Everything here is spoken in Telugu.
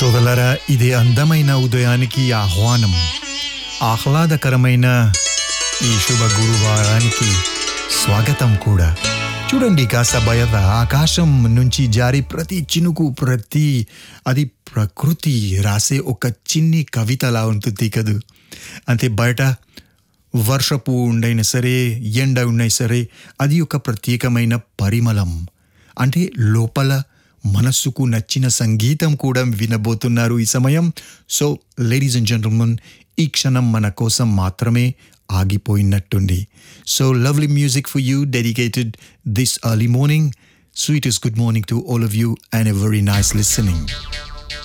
సోదలరా ఇది అందమైన ఉదయానికి ఆహ్వానం ఆహ్లాదకరమైన ఈ శుభ గురువారానికి స్వాగతం కూడా చూడండి కాస్త బయట ఆకాశం నుంచి జారి ప్రతి చినుకు ప్రతి అది ప్రకృతి రాసే ఒక చిన్ని కవితలా ఉంటుంది కదూ అంతే బయట వర్షపు ఉండైనా సరే ఎండ ఉన్నాయి సరే అది ఒక ప్రత్యేకమైన పరిమళం అంటే లోపల మనస్సుకు నచ్చిన సంగీతం కూడా వినబోతున్నారు ఈ సమయం సో లేడీస్ అండ్ జెంటల్మెన్ ఈ క్షణం మన కోసం మాత్రమే ఆగిపోయినట్టుంది so lovely music for you dedicated this early morning sweetest good morning to all of you and a very nice listening